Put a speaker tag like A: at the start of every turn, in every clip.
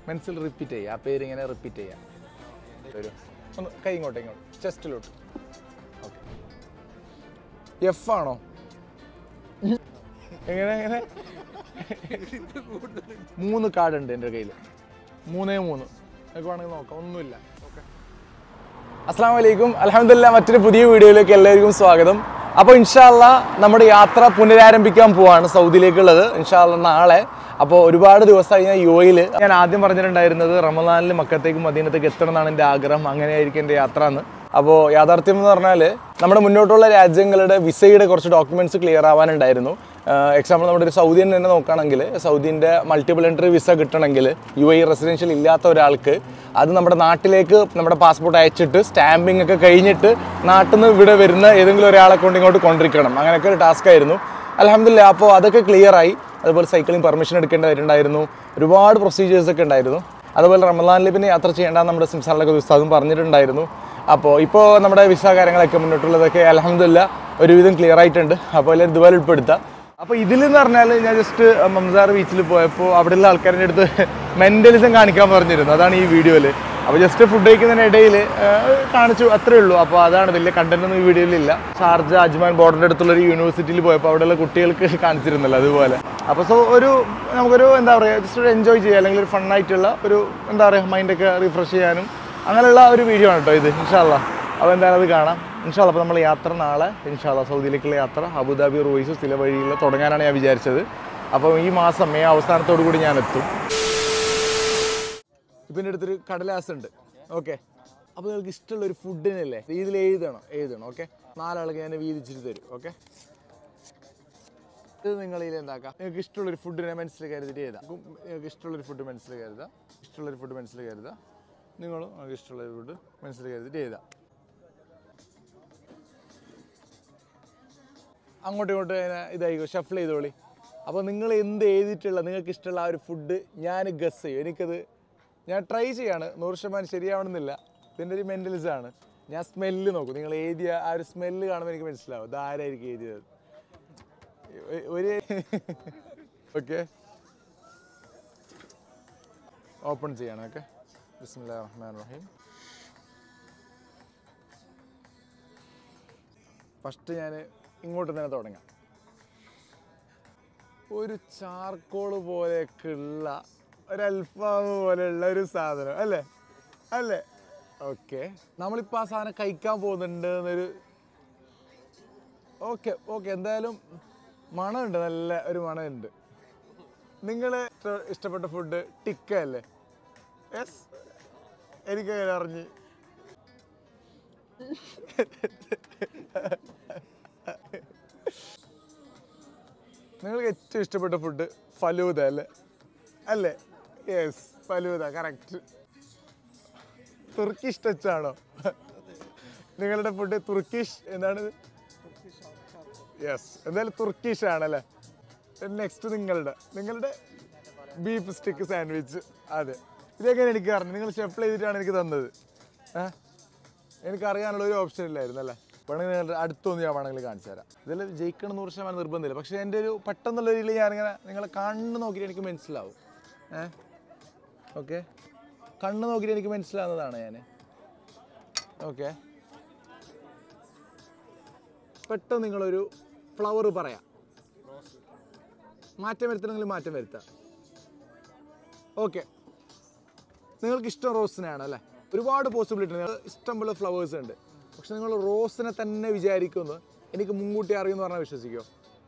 A: മനസ്സിൽ റിപ്പീറ്റ് ചെയ്യുക ആ പേര് ഇങ്ങനെ റിപ്പീറ്റ് ചെയ്യാം വരും ഒന്ന് കൈ ഇങ്ങോട്ട് ഇങ്ങോട്ട് ചെസ്റ്റിലോട്ട് ഓക്കെ എഫ് ആണോ എങ്ങനെ എങ്ങനെ മൂന്ന് കാർഡ് ഉണ്ട് എൻ്റെ കയ്യിൽ മൂന്നേ മൂന്ന് നിങ്ങൾക്ക് വേണമെങ്കിൽ നോക്കാം ഒന്നുമില്ല ഓക്കെ അസ്സാം വലൈക്കും അലഹമില്ല മറ്റൊരു പുതിയ വീഡിയോയിലേക്ക് എല്ലാവർക്കും സ്വാഗതം അപ്പോൾ ഇൻഷാല്ല നമ്മുടെ യാത്ര പുനരാരംഭിക്കാൻ പോവാണ് സൗദിയിലേക്കുള്ളത് ഇൻഷാല്ല നാളെ അപ്പോൾ ഒരുപാട് ദിവസമായി ഞാൻ യു എയിൽ ഞാൻ ആദ്യം പറഞ്ഞിട്ടുണ്ടായിരുന്നത് റമദാനിൽ മക്കത്തേക്കും മദീനത്തേക്ക് എത്തണം എന്നാണ് എൻ്റെ ആഗ്രഹം അങ്ങനെയായിരിക്കും എൻ്റെ യാത്ര എന്ന് അപ്പോൾ യാഥാർത്ഥ്യം എന്ന് പറഞ്ഞാൽ നമ്മുടെ മുന്നോട്ടുള്ള രാജ്യങ്ങളുടെ വിസയുടെ കുറച്ച് ഡോക്യുമെൻറ്റ്സ് ക്ലിയർ ആവാനുണ്ടായിരുന്നു എക്സാമ്പിൾ നമ്മുടെ ഒരു സൗദിയൻ തന്നെ നോക്കുകയാണെങ്കിൽ സൗദിൻ്റെ മൾട്ടിപ്പിൾ എൻട്രി വിസ കിട്ടണമെങ്കിൽ യു എ റെസിഡൻഷ്യൽ ഇല്ലാത്ത ഒരാൾക്ക് അത് നമ്മുടെ നാട്ടിലേക്ക് നമ്മുടെ പാസ്പോർട്ട് അയച്ചിട്ട് സ്റ്റാമ്പിംഗ് ഒക്കെ കഴിഞ്ഞിട്ട് നാട്ടിൽ നിന്ന് ഇവിടെ വരുന്ന ഏതെങ്കിലും ഒരാളെ കൊണ്ട് ഇങ്ങോട്ട് കൊണ്ടിരിക്കണം അങ്ങനെയൊക്കെ ഒരു ടാസ്ക് ആയിരുന്നു അലഹമില്ല അപ്പോൾ അതൊക്കെ ക്ലിയർ ആയി അതുപോലെ സൈക്ലിംഗ് പെർമിഷൻ എടുക്കേണ്ടതായിട്ടുണ്ടായിരുന്നു ഒരുപാട് പ്രൊസീജിയേഴ്സ് ഒക്കെ ഉണ്ടായിരുന്നു അതുപോലെ റമദാനിൽ പിന്നെ യാത്ര ചെയ്യേണ്ട നമ്മുടെ സംസ്ഥാനങ്ങളൊക്കെ ഉസ്താദും പറഞ്ഞിട്ടുണ്ടായിരുന്നു അപ്പോൾ ഇപ്പോൾ നമ്മുടെ വിസ കാര്യങ്ങളൊക്കെ മുന്നോട്ടുള്ളതൊക്കെ അലഹമില്ല ഒരുവിധം ക്ലിയർ ആയിട്ടുണ്ട് അപ്പോൾ എല്ലാവരും ഇതുപോലെ ഉൾപ്പെടുത്താം അപ്പോൾ ഇതിൽ എന്ന് പറഞ്ഞാൽ ഞാൻ ജസ്റ്റ് മംസാർ ബീച്ചിൽ പോയപ്പോൾ അവിടെയുള്ള ആൾക്കാരുടെ അടുത്ത് മെൻ്റലിസം കാണിക്കാൻ പറഞ്ഞിരുന്നു അതാണ് ഈ വീഡിയോയിൽ അപ്പോൾ ജസ്റ്റ് ഫുഡ് കഴിക്കുന്നതിനിടയിൽ കാണിച്ചു അത്രേ ഉള്ളൂ അപ്പോൾ അതാണ് വലിയ കണ്ടന്റ് ഒന്നും ഈ വീഡിയോയിലില്ല ഷാർജ അജ്മാൻ ബോർഡറിൻ്റെ അടുത്തുള്ള ഒരു യൂണിവേഴ്സിറ്റിയിൽ പോയപ്പോൾ അവിടെയുള്ള കുട്ടികൾക്ക് കാണിച്ചിരുന്നല്ലോ അതുപോലെ അപ്പോൾ സോ ഒരു നമുക്കൊരു എന്താ പറയുക ജസ്റ്റ് ഒരു എൻജോയ് ചെയ്യുക അല്ലെങ്കിൽ ഒരു ഫണ്ണായിട്ടുള്ള ഒരു എന്താ പറയുക മൈൻഡൊക്കെ റിഫ്രഷ് ചെയ്യാനും അങ്ങനെയുള്ള ഒരു വീഡിയോ ആണ് കേട്ടോ ഇത് ഇൻഷാല്ല അപ്പോൾ എന്തായാലും അത് കാണാം ഇൻഷാല്ല അപ്പോൾ നമ്മൾ യാത്ര നാളെ ഇൻഷാല്ല സൗദിയിലേക്കുള്ള യാത്ര അബുദാബി റൂയിസ് ചില വഴിയിൽ തുടങ്ങാനാണ് ഞാൻ വിചാരിച്ചത് അപ്പോൾ ഈ മാസം മെയ് അവസാനത്തോടു കൂടി ഞാൻ എത്തും ഇപ്പം എൻ്റെ അടുത്തൊരു കടലാസ് ഉണ്ട് ഓക്കെ അപ്പോൾ നിങ്ങൾക്ക് ഇഷ്ടമുള്ള ഒരു ഫുഡിനല്ലേ ഇതിൽ എഴുതണം എഴുതണം ഓക്കെ നാലാൾക്ക് ഞാൻ വീതിച്ചിട്ട് തരും ഓക്കെ ഇത് നിങ്ങൾ ഇതിൽ എന്താക്കാം നിങ്ങൾക്ക് ഇഷ്ടമുള്ളൊരു ഫുഡിനെ മനസ്സിൽ കരുതിയിട്ട് എഴുതാം ഉം, നിങ്ങൾക്ക് ഇഷ്ടമുള്ളൊരു ഫുഡ് മനസ്സിൽ കരുതുക ഇഷ്ടമുള്ളൊരു ഫുഡ് മനസ്സിൽ കരുതുക നിങ്ങളും നിങ്ങൾക്ക് ഇഷ്ടമുള്ളൊരു ഫുഡ് മനസ്സിൽ കരുതിയിട്ട് എഴുതാം അങ്ങോട്ടും ഇങ്ങോട്ടും ഇങ്ങനെ ഇതായിക്കോ ഷഫിൾ ചെയ്തോളി അപ്പോൾ നിങ്ങൾ എന്ത് എഴുതിയിട്ടുള്ള നിങ്ങൾക്ക് ഇഷ്ടമുള്ള ആ ഒരു ഫുഡ് ഞാൻ ഗസ് ചെയ്യും എനിക്കത് ഞാൻ ട്രൈ ചെയ്യാണ് നൂറ് ശതമാനം ശരിയാവണമെന്നില്ല ഇതിൻ്റെ ഒരു മെൻ്റലിസം ആണ് ഞാൻ സ്മെല്ല് നോക്കും നിങ്ങൾ എഴുതിയ ആ ഒരു സ്മെല്ല് കാണുമ്പോൾ എനിക്ക് മനസ്സിലാവും ഇത് ആരായിരിക്കും എഴുതിയത് ഒ- ഒരു ഓക്കെ ഓപ്പൺ ചെയ്യണം ഓക്കെ ബിസ്മില്ലാ റഹ്മാൻ റഹീം ഫസ്റ്റ് ഞാൻ ഇങ്ങോട്ട് തന്നെ തുടങ്ങാം ഒരു ചാർക്കോൾ പോലെയൊക്കെയുള്ള ഒരു അൽഫാം പോലെയുള്ള ഒരു സാധനം അല്ലേ അല്ലേ ഓക്കെ നമ്മളിപ്പോൾ ആ സാധനം കഴിക്കാൻ പോകുന്നുണ്ട് എന്നൊരു ഓക്കെ ഓക്കെ എന്തായാലും മണമുണ്ട് നല്ല ഒരു മണമുണ്ട് നിങ്ങൾ ഇഷ്ടപ്പെട്ട ഫുഡ് ടിക്ക അല്ലേ യെസ് എനിക്ക് അങ്ങനെ അറിഞ്ഞ് നിങ്ങൾക്ക് ഏറ്റവും ഇഷ്ടപ്പെട്ട ഫുഡ് ഫലൂദ അല്ലേ അല്ലേ yes falooda correct Turkish touch ആണോ നിങ്ങളുടെ ഫുഡ് തുർക്കിഷ് എന്താണ് യെസ് എന്തായാലും തുർക്കിഷ് ആണല്ലേ നെക്സ്റ്റ് നിങ്ങളുടെ നിങ്ങളുടെ ബീഫ് സ്റ്റിക്ക് സാൻഡ്വിച്ച് അതെ ഇതൊക്കെ എനിക്ക് അറിഞ്ഞു നിങ്ങൾ ഷെഫ് ചെയ്തിട്ടാണ് എനിക്ക് തന്നത് ഏ എനിക്ക് അറിയാനുള്ള ഒരു ഓപ്ഷൻ ഇല്ലായിരുന്നു അല്ലേ വേണമെങ്കിൽ നിങ്ങളുടെ അടുത്തൊന്ന് ഞാൻ വേണമെങ്കിൽ കാണിച്ചു തരാം ഇതിൽ ജയിക്കണം നൂറ് ശതമാനം നിർബന്ധമില്ല പക്ഷേ എൻ്റെ ഒരു പെട്ടെന്നുള്ള രീതിയിൽ ഞാനിങ്ങനെ നിങ്ങളെ കണ്ണ് നോക്കിയിട്ട് എനിക്ക് മനസ്സിലാവും ഏ ഓക്കെ കണ്ണ് നോക്കിയിട്ട് എനിക്ക് മനസ്സിലാവുന്നതാണ് ഞാൻ ഓക്കെ പെട്ടെന്ന് നിങ്ങളൊരു ഫ്ലവർ പറയാം മാറ്റം വരുത്തണമെങ്കിൽ മാറ്റം വരുത്താം ഓക്കെ നിങ്ങൾക്ക് ഇഷ്ടം റോസിനാണ് അല്ലേ ഒരുപാട് പോസിബിലിറ്റി ഉണ്ട് ഇഷ്ടം പോലെ ഫ്ലവേഴ്സ് ഉണ്ട് പക്ഷെ നിങ്ങൾ റോസിനെ തന്നെ വിചാരിക്കുന്നു എനിക്ക് മുൻകൂട്ടി അറിയുമെന്ന് പറഞ്ഞാൽ വിശ്വസിക്കോ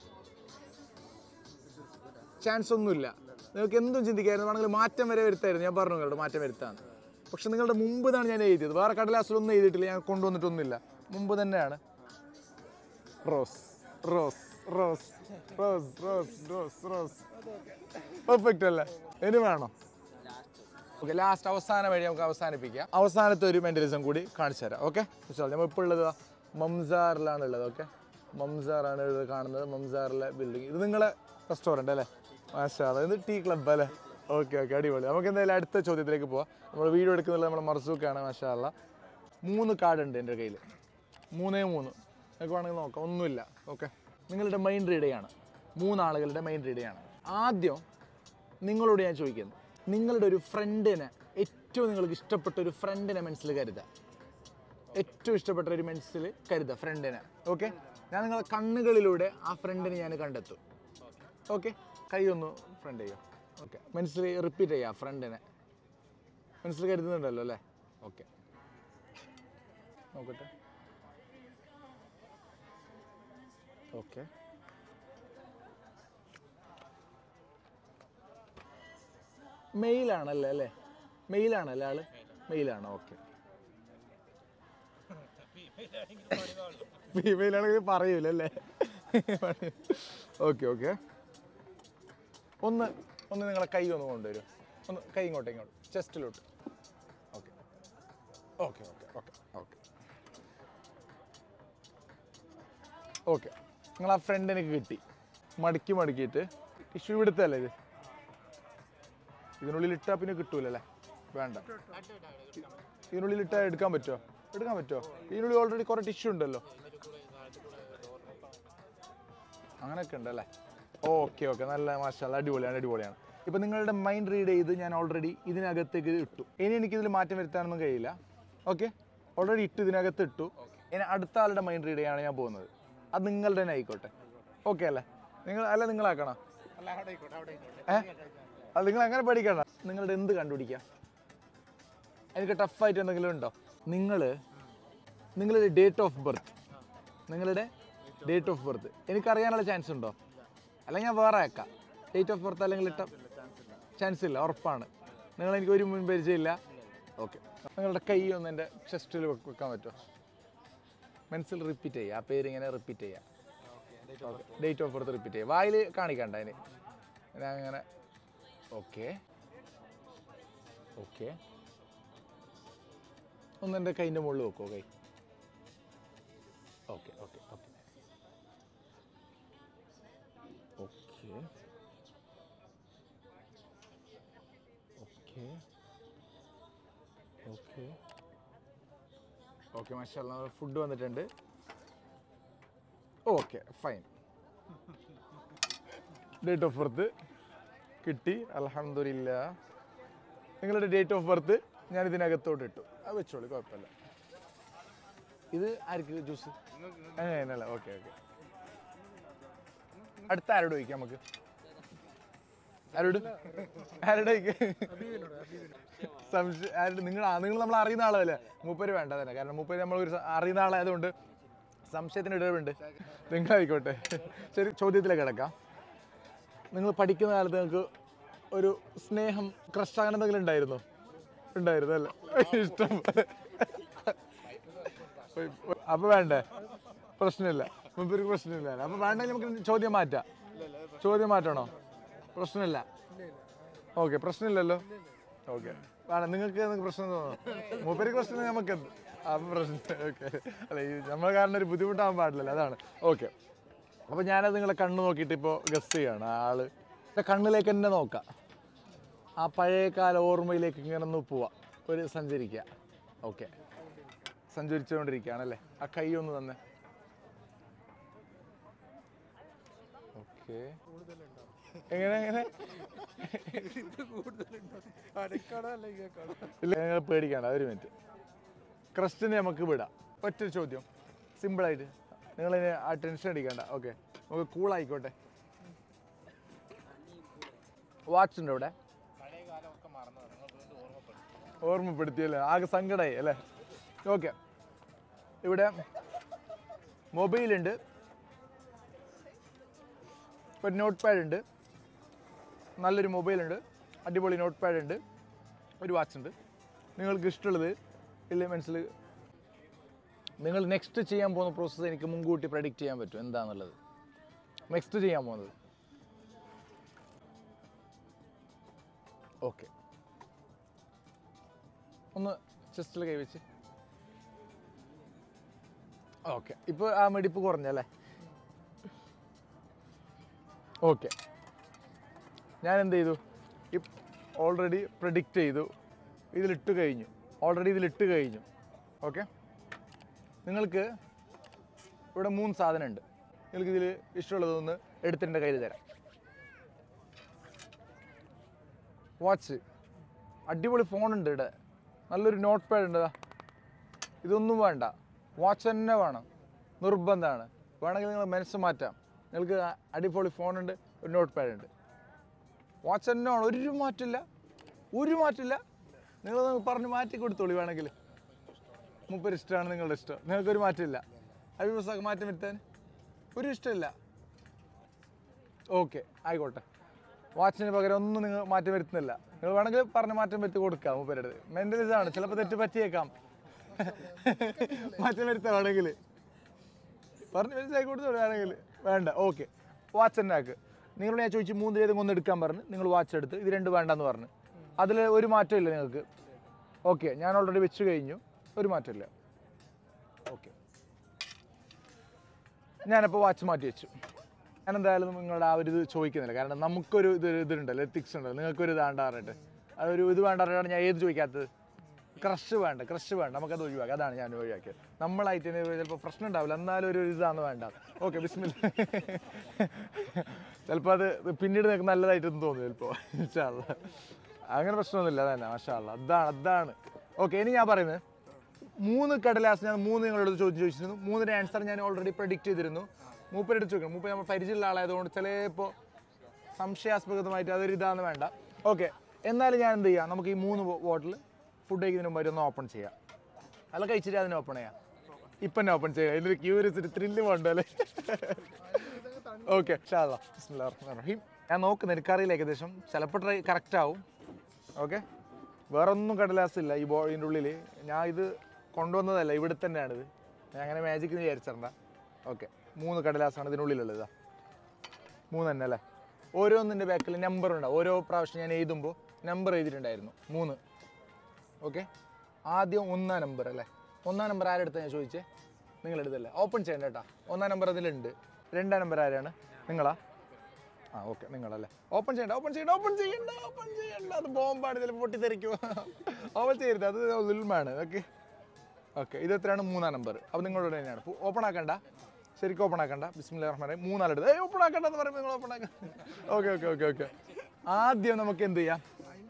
A: ചാൻസ് ഒന്നുമില്ല നിങ്ങൾക്ക് എന്തും ചിന്തിക്കായിരുന്നു വേണമെങ്കിൽ മാറ്റം വരെ വരുത്തായിരുന്നു ഞാൻ പറഞ്ഞു നിങ്ങളുടെ മാറ്റം വരുത്താണ് പക്ഷെ നിങ്ങളുടെ മുമ്പ് ഇതാണ് ഞാൻ എഴുതിയത് വേറെ കടലാസിലൊന്നും എഴുതിയിട്ടില്ല ഞാൻ കൊണ്ടുവന്നിട്ടൊന്നുമില്ല മുമ്പ് തന്നെയാണ് rose rose rose rose rose rose rose perfect അല്ലേ ഇനി വേണോ ഓക്കെ ലാസ്റ്റ് അവസാന വഴി നമുക്ക് അവസാനിപ്പിക്കാം അവസാനത്തെ ഒരു മെന്റലിസം കൂടി കാണിച്ചു തരാം ഓക്കെ നമ്മൾ ഇപ്പോൾ ഉള്ളത് ദാ മംസാറിലാണ് ഉള്ളത് ഓക്കെ മംസാറാണ് ഇത് കാണുന്നത് മംസാറിലെ ബിൽഡിംഗ് ഇത് നിങ്ങളെ റെസ്റ്റോറൻറ്റ് അല്ലേ മാഷാ അല്ലാ. ഇത് ടീ ക്ലബ് അല്ലേ ഓക്കെ ഓക്കെ അടിപൊളി നമുക്ക് എന്തായാലും അടുത്ത ചോദ്യത്തിലേക്ക് പോവാം നമ്മൾ വീഡിയോ എടുക്കുന്നത് നമ്മുടെ മർസൂക്കാണ് മാഷാ അല്ലാ. മൂന്ന് കാർഡ് ഉണ്ട് എൻ്റെ കയ്യിൽ മൂന്നേ മൂന്ന് നിങ്ങൾക്ക് വേണമെങ്കിൽ നോക്കാം ഒന്നുമില്ല ഓക്കെ നിങ്ങളുടെ മൈൻഡ് റീഡയാണ് മൂന്നാളുകളുടെ മൈൻഡ് റീഡയാണ് ആദ്യം നിങ്ങളോട് ഞാൻ ചോദിക്കുന്നത് നിങ്ങളുടെ ഒരു ഫ്രണ്ടിനെ ഏറ്റവും നിങ്ങൾക്ക് ഇഷ്ടപ്പെട്ട ഒരു ഫ്രണ്ടിനെ മനസ്സിൽ കരുതുക ഏറ്റവും ഇഷ്ടപ്പെട്ട ഒരു മനസ്സിൽ കരുതുക ഫ്രണ്ടിനെ ഓക്കെ ഞാൻ നിങ്ങളെ കണ്ണുകളിലൂടെ ആ ഫ്രണ്ടിനെ ഞാൻ കണ്ടെത്തും ഓക്കെ കൈ ഒന്ന് ഫ്രണ്ട് ചെയ്യുക ഓക്കെ മനസ്സിൽ റിപ്പീറ്റ് ചെയ്യുക ഫ്രണ്ടിനെ മനസ്സിൽ കരുതുന്നുണ്ടല്ലോ അല്ലേ ഓക്കെ നോക്കട്ടെ ഓക്കെ മെയിലാണല്ലേ അല്ലേ മെയിലാണല്ലേ ആള് മെയിലാണ് ഓക്കെ ഫീമെയിലാണെങ്കിൽ പറയൂല അല്ലേ ഓക്കെ ഓക്കെ ഒന്ന് ഒന്ന് നിങ്ങളെ കൈ ഒന്ന് കൊണ്ടുവരും ഒന്ന് കൈ ഇങ്ങോട്ട് ഇങ്ങോട്ട് ചെസ്റ്റിലോട്ട് okay okay okay okay okay okay നിങ്ങൾ ആ ഫ്രണ്ട് എനിക്ക് കിട്ടി മടക്കി മടക്കിയിട്ട് ടിഷ്യൂ ഇവിടുത്തല്ലേ ഇത് ഇതിനുള്ളിൽ ഇട്ടാൽ പിന്നെ കിട്ടൂലല്ലേ വേണ്ട ഇതിനുള്ളിൽ ഇട്ടാൽ എടുക്കാൻ പറ്റുമോ എടുക്കാൻ പറ്റുമോ ഇതിനുള്ളിൽ ഓൾറെഡി കുറേ ടിഷ്യൂ ഉണ്ടല്ലോ അങ്ങനെയൊക്കെ ഉണ്ടല്ലേ ഓക്കെ ഓക്കെ നല്ല മാഷല്ല അടിപൊളിയാണ് അടിപൊളിയാണ് ഇപ്പം നിങ്ങളുടെ മൈൻഡ് റീഡ് ചെയ്ത് ഞാൻ ഓൾറെഡി ഇതിനകത്തേക്ക് ഇത് ഇട്ടു ഇനി എനിക്കിതിൽ മാറ്റം വരുത്താനൊന്നും കഴിയില്ല ഓക്കെ ഓൾറെഡി ഇട്ട് ഇതിനകത്ത് ഇട്ടു ഇനി അടുത്ത ആളുടെ മൈൻഡ് റീഡ് ചെയ്യാണ് ഞാൻ പോകുന്നത് അത് നിങ്ങളുടെ തന്നെ ആയിക്കോട്ടെ ഓക്കെ അല്ലേ നിങ്ങൾ അല്ല നിങ്ങളാക്കണം ഏ അത് നിങ്ങൾ അങ്ങനെ പഠിക്കണ്ട നിങ്ങളുടെ എന്ത് കണ്ടുപിടിക്കാം എനിക്ക് ടഫായിട്ട് എന്തെങ്കിലും ഉണ്ടോ നിങ്ങൾ നിങ്ങളുടെ ഡേറ്റ് ഓഫ് ബർത്ത് നിങ്ങളുടെ ഡേറ്റ് ഓഫ് ബർത്ത് എനിക്കറിയാനുള്ള ചാൻസ് ഉണ്ടോ അല്ലെങ്കിൽ ഞാൻ വേറെ ആക്കാം ഡേറ്റ് ഓഫ് ബർത്ത് അല്ലെങ്കിൽ ഇട്ട ചാൻസ് ഇല്ല ഉറപ്പാണ് നിങ്ങൾ എനിക്ക് ഒരു മുൻ പരിചയമില്ല ഓക്കെ നിങ്ങളുടെ കൈ ഒന്ന് എൻ്റെ ചെസ്റ്റിൽ വെക്കാൻ പറ്റുമോ മനസ്സിൽ റിപ്പീറ്റ് ചെയ്യുക ആ പേര് ഇങ്ങനെ റിപ്പീറ്റ് ചെയ്യുക ഡേറ്റ് ഓഫ് ബർത്ത് റിപ്പീറ്റ് ചെയ്യുക വായിൽ കാണിക്കണ്ട അതിന് ഞാൻ അങ്ങനെ ഓക്കെ ഓക്കെ ഒന്ന് എൻ്റെ കൈൻ്റെ മുകളിൽ വെക്കുമോ കൈ okay okay okay okay okay okay okay മാഷല്ല ഫുഡ് വന്നിട്ടുണ്ട് okay fine date of birth കിട്ടി അലഹമില്ല നിങ്ങളുടെ ഡേറ്റ് ഓഫ് ബർത്ത് ഞാൻ ഇതിനകത്തോട്ട് ഇട്ടു അത് വെച്ചോളൂ കുഴപ്പമില്ല ഇത് ആർക്ക് ജ്യൂസ് അങ്ങനെയല്ല ഓക്കെ ഓക്കെ അടുത്ത ആരോട് ചോദിക്കാം നമുക്ക് ആരോട് ആരോട് ചോദിക്കാം സംശയം ആരോട് നിങ്ങൾ ആ നിങ്ങൾ നമ്മൾ അറിയുന്ന ആളല്ലേ മൂപ്പര് വേണ്ട തന്നെ കാരണം മൂപ്പര് നമ്മൾ ഒരു സ- അറിയുന്ന ആളായതുകൊണ്ട് സംശയത്തിന് ഇടവുണ്ട് നിങ്ങളായിക്കോട്ടെ ശരി ചോദ്യത്തിലേക്ക് കിടക്കാം നിങ്ങൾ പഠിക്കുന്ന കാലത്ത് നിങ്ങൾക്ക് ഒരു സ്നേഹം ക്രഷ് അങ്ങനെ എന്തെങ്കിലും ഉണ്ടായിരുന്നോ ഉണ്ടായിരുന്നു അല്ലേ ഇഷ്ടം അപ്പൊ വേണ്ടേ പ്രശ്നമില്ല മുമ്പൊരു പ്രശ്നമില്ല അപ്പൊ വേണ്ടെങ്കിൽ നമുക്ക് ചോദ്യം മാറ്റാം ചോദ്യം മാറ്റണോ പ്രശ്നമില്ല ഓക്കെ പ്രശ്നമില്ലല്ലോ ഓക്കെ വേണം നിങ്ങൾക്ക് നിങ്ങൾക്ക് പ്രശ്നം തോന്നുന്നു മൂപ്പര് പ്രശ്നം നമുക്ക് എന്ത് അപ്പൊ പ്രശ്നം ഓക്കെ അല്ല ഈ നമ്മളെ കാരണം ഒരു ബുദ്ധിമുട്ടാകാൻ പാടില്ലല്ലോ അതാണ് ഓക്കെ അപ്പോൾ ഞാനത് നിങ്ങളെ കണ്ണ് നോക്കിയിട്ട് ഇപ്പോൾ ഗസ് ചെയ്യാണ് ആ ആള് എൻ്റെ കണ്ണിലേക്ക് തന്നെ നോക്കാം ആ പഴയകാല ഓർമ്മയിലേക്ക് ഇങ്ങനെ ഒന്ന് പോവാം ഒരു സഞ്ചരിക്കുക ഓക്കെ സഞ്ചരിച്ചുകൊണ്ടിരിക്കുകയാണല്ലേ ആ കൈ ഒന്ന് തന്നെ ഓക്കെ എങ്ങനെ എങ്ങനെ ഇല്ല നിങ്ങൾ പേടിക്കണ്ട ഒരു മിനിറ്റ് ക്രസ്റ്റിനെ നമുക്ക് വിടാം ഒറ്റ ചോദ്യം സിമ്പിളായിട്ട് നിങ്ങൾ ആ ടെൻഷൻ അടിക്കണ്ട ഓക്കെ നമുക്ക് കൂളായിക്കോട്ടെ വാച്ച് ഉണ്ടോ ഇവിടെ ഓർമ്മപ്പെടുത്തിയല്ലേ ആകെ സങ്കടമായി അല്ലേ ഓക്കെ ഇവിടെ മൊബൈലുണ്ട് ഒരു നോട്ട് പാഡ് ഉണ്ട് നല്ലൊരു മൊബൈലുണ്ട് അടിപൊളി നോട്ട് പാഡ് ഉണ്ട് ഒരു വാച്ച് ഉണ്ട് നിങ്ങൾക്ക് ഇഷ്ടമുള്ളത് ഇല്ലേ മനസ്സിൽ നിങ്ങൾ നെക്സ്റ്റ് ചെയ്യാൻ പോകുന്ന പ്രോസസ്സ് എനിക്ക് മുൻകൂട്ടി പ്രഡിക്റ്റ് ചെയ്യാൻ പറ്റും എന്താണെന്നുള്ളത് നെക്സ്റ്റ് ചെയ്യാൻ പോകുന്നത് ഓക്കെ ഒന്ന് ചെസ്റ്റിൽ കൈവച്ച് ഓക്കെ ഇപ്പോൾ ആ മെടിപ്പ് കുറഞ്ഞല്ലേ ഓക്കെ ഞാൻ എന്ത് ചെയ്തു ഓൾറെഡി പ്രഡിക്റ്റ് ചെയ്തു ഇതിലിട്ട് കഴിഞ്ഞു ഓൾറെഡി ഇതിലിട്ട് കഴിഞ്ഞു ഓക്കെ നിങ്ങൾക്ക് ഇവിടെ മൂന്ന് സാധനം ഉണ്ട് നിങ്ങൾക്ക് ഇതിൽ ഇഷ്ടമുള്ളതൊന്ന് എടുത്തിട്ട് കയ്യിൽ തരാം വാച്ച് അടിപൊളി ഫോണുണ്ട് ഇവിടെ നല്ലൊരു നോട്ട് പാഡ് ഉണ്ട് ദാ. ഇതൊന്നും വേണ്ട വാച്ച് തന്നെ വേണം നിർബന്ധമാണ് വേണമെങ്കിൽ നിങ്ങൾ മനസ്സ് മാറ്റാം നിങ്ങൾക്ക് അടിപൊളി ഫോണുണ്ട് ഒരു നോട്ട് പാഡ് ഉണ്ട് വാച്ച് തന്നെ വേണം ഒരു മാറ്റില്ല ഒരു മാറ്റില്ല നിങ്ങൾ പറഞ്ഞ് മാറ്റി കൊടുത്തോളി വേണമെങ്കിൽ മുപ്പര് ഇഷ്ടമാണ് നിങ്ങളുടെ ഇഷ്ടം നിങ്ങൾക്കൊരു മാറ്റമില്ല അഭിപ്രായം മാറ്റം വരുത്താൻ ഒരു ഇഷ്ടമില്ല ഓക്കെ ആയിക്കോട്ടെ വാച്ചിന് പകരം ഒന്നും നിങ്ങൾ മാറ്റം വരുത്തുന്നില്ല നിങ്ങൾ വേണമെങ്കിൽ പറഞ്ഞ് മാറ്റം വരുത്തി കൊടുക്കാം മൂപ്പരുടെ മെൻ്റലിസം ആണ് ചിലപ്പോൾ തെറ്റ് പറ്റിയേക്കാം മാറ്റം വരുത്താം വേണമെങ്കിൽ പറഞ്ഞ് മനസ്സിലാക്കി കൊടുത്തു വേണമെങ്കിൽ വേണ്ട ഓക്കെ വാച്ച് തന്നെ ആക്ക് നിങ്ങളോട് ഞാൻ ചോദിച്ചു മൂന്ന് ഏതെങ്കിലും ഒന്ന് എടുക്കാൻ പറഞ്ഞ് നിങ്ങൾ വാച്ച് എടുത്ത് ഇത് രണ്ട് വേണ്ടെന്ന് പറഞ്ഞു അതിൽ ഒരു മാറ്റമില്ല നിങ്ങൾക്ക് ഓക്കെ ഞാൻ ഓൾറെഡി വെച്ച് കഴിഞ്ഞു ഒരു മാറ്റമില്ല ഓക്കെ ഞാനപ്പോൾ വാച്ച് മാറ്റി വെച്ചു ഞാൻ എന്തായാലും നിങ്ങളുടെ ആ ഒരു ഇത് ചോദിക്കുന്നില്ല കാരണം നമുക്കൊരു ഇത് ഇതുണ്ടല്ലോ എത്തിക്സ് ഉണ്ടല്ലോ നിങ്ങൾക്കൊരു ഇതാണ്ടാ പറഞ്ഞിട്ട് അതൊരു ഇത് വേണ്ട പറഞ്ഞിട്ടാണ് ഞാൻ ഏത് ചോദിക്കാത്തത് ക്രഷ് വേണ്ട ക്രഷ് വേണ്ട നമുക്കത് ഒഴിവാക്കാം അതാണ് ഞാൻ ഒഴിവാക്കിയത് നമ്മളായിട്ട് തന്നെ ചിലപ്പോൾ പ്രശ്നം ഉണ്ടാവില്ല എന്നാലും ഒരു ഇതാന്ന് വേണ്ട ഓക്കെ ബിസ്മില്ല ചിലപ്പോൾ അത് പിന്നീട് നിങ്ങൾക്ക് നല്ലതായിട്ടൊന്നും തോന്നും ചിലപ്പോൾ ഇൻഷാല്ല അങ്ങനെ പ്രശ്നമൊന്നുമില്ല അതന്നെ മാഷാല്ല അതാണ് അതാണ് ഓക്കെ ഇനി ഞാൻ പറയുന്നത് മൂന്ന് കടലാസ് ഞാൻ മൂന്ന് നിങ്ങളോട് ചോദ്യം ചോദിച്ചിരുന്നു മൂന്നിൻ്റെ ആൻസർ ഞാൻ ഓൾറെഡി പ്രഡിക്റ്റ് ചെയ്തിരുന്നു മൂപ്പരെടുത്ത് ചോദിക്കണം മൂപ്പർ നമ്മൾ പരിചയമുള്ള ആളായതുകൊണ്ട് ചിലപ്പോൾ സംശയാസ്പദമായിട്ട് അതൊരു ഇതാന്ന് വേണ്ട ഓക്കെ എന്നാലും ഞാൻ എന്ത് ചെയ്യാം നമുക്ക് ഈ മൂന്ന് ബോട്ടിൽ ഫുഡ് കഴിക്കുന്നതിന് മുമ്പ് ഒന്ന് ഓപ്പൺ ചെയ്യാം അല്ല കഴിച്ചിട്ട് അതിനെ ഓപ്പൺ ചെയ്യാം ഇപ്പം തന്നെ ഓപ്പൺ ചെയ്യാം ഇതിൻ്റെ ക്യൂരിയസിറ്റി ത്രില്ല് വേണ്ടല്ലേ ഓക്കെ റഹീം ഞാൻ നോക്കുന്നു എനിക്കറിയില്ല ഏകദേശം ചിലപ്പോൾ ട്രൈ കറക്റ്റ് ആവും ഓക്കെ വേറെ ഒന്നും കടലാസില്ല ഈ ബോ ഇതിൻ്റെ ഉള്ളിൽ ഞാൻ ഇത് കൊണ്ടുവന്നതല്ല ഇവിടെ തന്നെയാണിത് ഞാൻ അങ്ങനെ മാജിക് എന്ന് വിചാരിച്ചിട്ടുണ്ട ഓക്കെ മൂന്ന് കടലാസാണ് ഇതിനുള്ളിലുള്ളത് ഇതാ മൂന്ന് തന്നെ അല്ലേ ഓരോന്നിൻ്റെ ബാക്കിൽ നമ്പർ ഉണ്ടാവും ഓരോ പ്രാവശ്യം ഞാൻ എഴുതുമ്പോൾ നമ്പർ എഴുതിയിട്ടുണ്ടായിരുന്നു മൂന്ന് ഓക്കെ ആദ്യം ഒന്നാം നമ്പർ അല്ലേ ഒന്നാം നമ്പർ ആരെടുത്ത ഞാൻ ചോദിച്ചേ നിങ്ങളെടുത്തല്ലേ ഓപ്പൺ ചെയ്യണ്ട കേട്ടോ ഒന്നാം നമ്പർ അതിലുണ്ട് രണ്ടാം നമ്പർ ആരാണ് നിങ്ങളാ ആ ഓക്കെ നിങ്ങളല്ലേ ഓപ്പൺ ചെയ്യണ്ട ഓപ്പൺ ചെയ്യണ്ട ഓപ്പൺ ചെയ്യണ്ട ഓപ്പൺ ചെയ്യണ്ട അത് ബോംബാണ് ചിലപ്പോൾ പൊട്ടിത്തെറിക്കുമോ ഓപ്പൺ ചെയ്യരുത് അത് ഉൽമാണ് ഓക്കെ ഓക്കെ ഇത് എത്രയാണ് മൂന്നാം നമ്പർ അപ്പോൾ നിങ്ങളോട് തന്നെയാണ് ഓപ്പൺ ആക്കണ്ട ശരിക്കും ഓപ്പൺ ആക്കണ്ട ബിസ്മില്ല റഹ്മാൻ മൂന്നാലെടുത്ത് ഏയ് ഓപ്പൺ ആക്കണ്ട എന്ന് പറയുമ്പോൾ നിങ്ങൾ ഓപ്പൺ ആക്കാം ഓക്കെ ഓക്കെ ഓക്കെ ഓക്കെ ആദ്യം നമുക്ക് എന്ത് ചെയ്യാം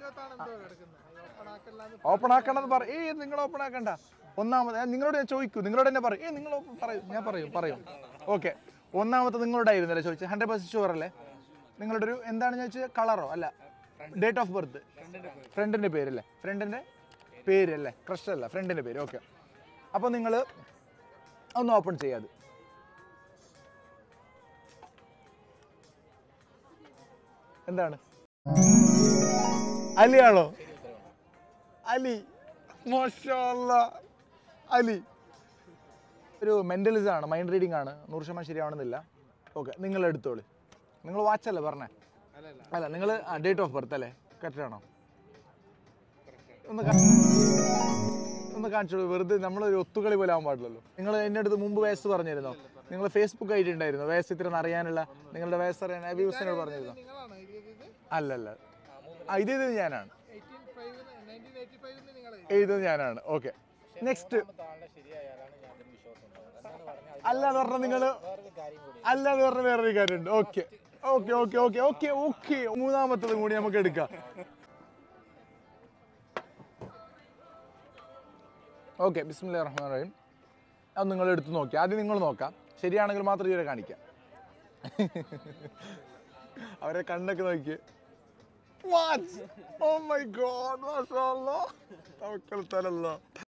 A: ഓപ്പൺ ആക്കണ്ടെന്ന് പറ ഏയ് നിങ്ങൾ ഓപ്പൺ ആക്കണ്ട ഒന്നാമത് ഞാൻ നിങ്ങളോട് ഞാൻ ചോദിക്കൂ നിങ്ങളോട് തന്നെ പറയും ഏയ് നിങ്ങൾ open- പറയും ഞാൻ പറയും പറയും ഓക്കെ ഒന്നാമത്തെ നിങ്ങളോടായിരുന്നല്ലേ ചോദിച്ചത് ഹൺഡ്രഡ് പെർസെൻറ്റ് ഷുവർ അല്ലേ നിങ്ങളുടെ ഒരു എന്താണ് ഞാൻ ചോദിച്ചത് കളറോ അല്ല ഡേറ്റ് ഓഫ് ബർത്ത് ഫ്രണ്ടിൻ്റെ പേരല്ലേ ഫ്രണ്ടിൻ്റെ പേരല്ലേ ക്രഷ് അല്ല ഫ്രണ്ടിൻ്റെ പേര് ഓക്കെ അപ്പോൾ നിങ്ങൾ ഒന്ന് ഓപ്പൺ ചെയ്യാത് എന്താണ് അലിയാണോ അലി മാഷാല്ല അലി ഒരു മെൻ്റലിസം ആണ് മൈൻഡ് റീഡിംഗ് ആണ് നൂറ് ശതമാനം ശരിയാവണമെന്നില്ല ഓക്കെ നിങ്ങൾ എടുത്തോളി നിങ്ങൾ വാച്ചല്ലേ പറഞ്ഞേ അല്ല നിങ്ങൾ ഡേറ്റ് ഓഫ് ബർത്ത് അല്ലേ കറക്റ്റ് ആണോ ഒന്ന് കാ- ഒന്ന് കാണിച്ചോളൂ വെറുതെ നമ്മളൊരു ഒത്തുകളി പോലെ ആവാൻ പാടില്ലല്ലോ നിങ്ങൾ എൻ്റെ അടുത്ത് മുമ്പ് വയസ്സ് പറഞ്ഞിരുന്നോ നിങ്ങൾ ഫേസ്ബുക്ക് ആയിട്ട് ഉണ്ടായിരുന്നു വയസ്സ് ഇത്ര അറിയാനുള്ള നിങ്ങളുടെ വയസ്സ് അറിയാൻ അഭിയൂസിനോട് പറഞ്ഞിരുന്നോ
B: നിങ്ങളാണോ എഴുതിയത്
A: അല്ലല്ല ആ ഇത് ഇത് ഞാനാണ്
B: എയ്റ്റീൻ ഫൈവ് നയൻറ്റീൻ എയ്റ്റി ഫൈവിൽ നിങ്ങൾ
A: എഴുതുന്നത് ഞാനാണ് ഓക്കെ നെക്സ്റ്റ് അല്ലാന്ന് പറഞ്ഞ നിങ്ങൾ അല്ലാന്ന് പറഞ്ഞ വേറൊരു കാര്യമുണ്ട് okay okay okay okay okay okay മൂന്നാമത്തതും കൂടി നമുക്ക് എടുക്കാം ഓക്കെ ബിസ്മില്ലാ റഹ്മാൻ റഹീം അത് നിങ്ങൾ എടുത്ത് നോക്കി ആദ്യം നിങ്ങൾ നോക്കാം ശരിയാണെങ്കിൽ മാത്രം ഇവരെ കാണിക്കാം അവരെ കണ്ണൊക്കെ നോക്കി What? Oh my god, മാഷാഅല്ലാ. തവക്കൽത്തലല്ലാ.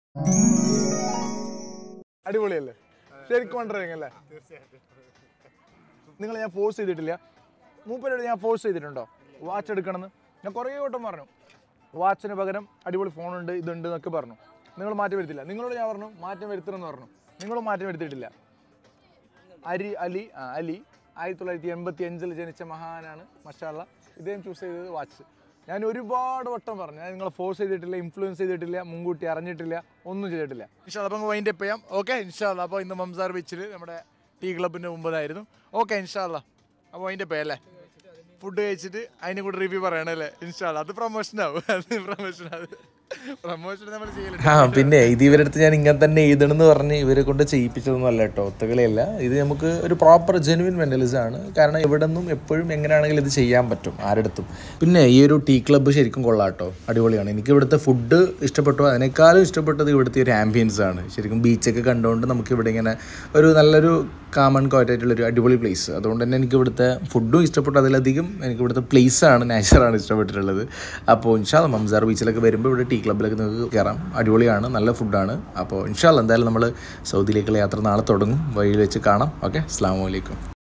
A: അടിപൊളിയല്ലേ ശരിക്കും വണ്ടറിങ് അല്ലേ നിങ്ങൾ ഞാൻ ഫോഴ്സ് ചെയ്തിട്ടില്ല മൂപ്പരോട് ഞാൻ ഫോഴ്സ് ചെയ്തിട്ടുണ്ടോ വാച്ച് എടുക്കണമെന്ന് ഞാൻ കുറേ വട്ടം പറഞ്ഞു വാച്ചിന് പകരം അടിപൊളി ഫോണുണ്ട് ഇതുണ്ട് എന്നൊക്കെ പറഞ്ഞു നിങ്ങൾ മാറ്റം വരുത്തില്ല നിങ്ങളോട് ഞാൻ പറഞ്ഞു മാറ്റം വരുത്തണമെന്ന് പറഞ്ഞു നിങ്ങളും മാറ്റം വരുത്തിയിട്ടില്ല അരി അലി ആ അലി ആയിരത്തി തൊള്ളായിരത്തി എൺപത്തി അഞ്ചിൽ ജനിച്ച മഹാനാണ് മഷാള്ള ഇദ്ദേഹം ചൂസ് ചെയ്തത് വാച്ച് ഞാൻ ഒരുപാട് വട്ടം പറഞ്ഞു ഞാൻ നിങ്ങളെ ഫോഴ്സ് ചെയ്തിട്ടില്ല ഇൻഫ്ലുവൻസ് ചെയ്തിട്ടില്ല മുൻകൂട്ടി അറിഞ്ഞിട്ടില്ല ഒന്നും ചെയ്തിട്ടില്ല ഇൻഷാല്ല അപ്പോൾ വൈൻഡ് അപ്പ് ചെയ്യാം ഓക്കെ ഇൻഷാല്ല അപ്പോൾ ഇന്ന് മംസാർ ബീച്ചിൽ നമ്മുടെ ടീ ക്ലബിൻ്റെ മുമ്പതായിരുന്നു ഓക്കെ ഇൻഷാല്ല അപ്പോൾ വൈൻഡ് അപ്പ് ചെയ്യാം അല്ലേ ഫുഡ് കഴിച്ചിട്ട് അതിനെ കൂടെ റിവ്യൂ പറയണല്ലേ ഇൻഷാല്ല അത് പ്രൊമോഷൻ ആവും അത് പ്രൊമോഷൻ ആവും
B: പ്രൊമോഷൻ നമ്മൾ ചെയ്യല്
A: ആ പിന്നെ ഇത് ഇവരുടെ അടുത്ത് ഞാൻ ഇങ്ങനെ തന്നെ എഴുതണം എന്ന് പറഞ്ഞ് ഇവരെ കൊണ്ട് ചെയ്യിപ്പിച്ചതൊന്നും അല്ല കേട്ടോ ഒത്തുകളിയല്ല ഇത് നമുക്ക് ഒരു പ്രോപ്പർ ജെനുവിൻ മെന്റലിസം ആണ് കാരണം ഇവിടെ നിന്നും എപ്പോഴും എങ്ങനെയാണെങ്കിലും ഇത് ചെയ്യാൻ പറ്റും ആരെടുത്തും പിന്നെ ഈ ഒരു ടീ ക്ലബ്ബ് ശരിക്കും കൊള്ളാം കേട്ടോ അടിപൊളിയാണ് എനിക്ക് ഇവിടുത്തെ ഫുഡ് ഇഷ്ടപ്പെട്ടു അതിനേക്കാളും ഇഷ്ടപ്പെട്ടത് ഇവിടുത്തെ ഒരു ആംബിയൻസ് ആണ് ശരിക്കും ബീച്ചൊക്കെ കണ്ടുകൊണ്ട് നമുക്ക് ഇവിടെ ഇങ്ങനെ ഒരു നല്ലൊരു കാമൺ കോറ്റായിട്ടുള്ളൊരു അടിപൊളി പ്ലേസ് അതുകൊണ്ട് തന്നെ എനിക്ക് ഇവിടുത്തെ ഫുഡും ഇഷ്ടപ്പെട്ടു അതിലധികം എനിക്ക് ഇവിടുത്തെ പ്ലേസാണ് നാച്ചറാണ് ഇഷ്ടപ്പെട്ടിട്ടുള്ളത് അപ്പോൾ ഇൻഷാല്ല മംസാർ ബീച്ചിലൊക്കെ വരുമ്പോൾ ഇവിടെ ടീ ക്ലബ്ബിലൊക്കെ നിങ്ങൾക്ക് കയറാം അടിപൊളിയാണ് നല്ല ഫുഡാണ് അപ്പോൾ ഇൻഷാല്ല എന്തായാലും നമ്മൾ സൗദിയിലേക്കുള്ള യാത്ര നാളെ തുടങ്ങും വഴിയിൽ വെച്ച് കാണാം ഓക്കെ അസ്സാം വലൈക്കും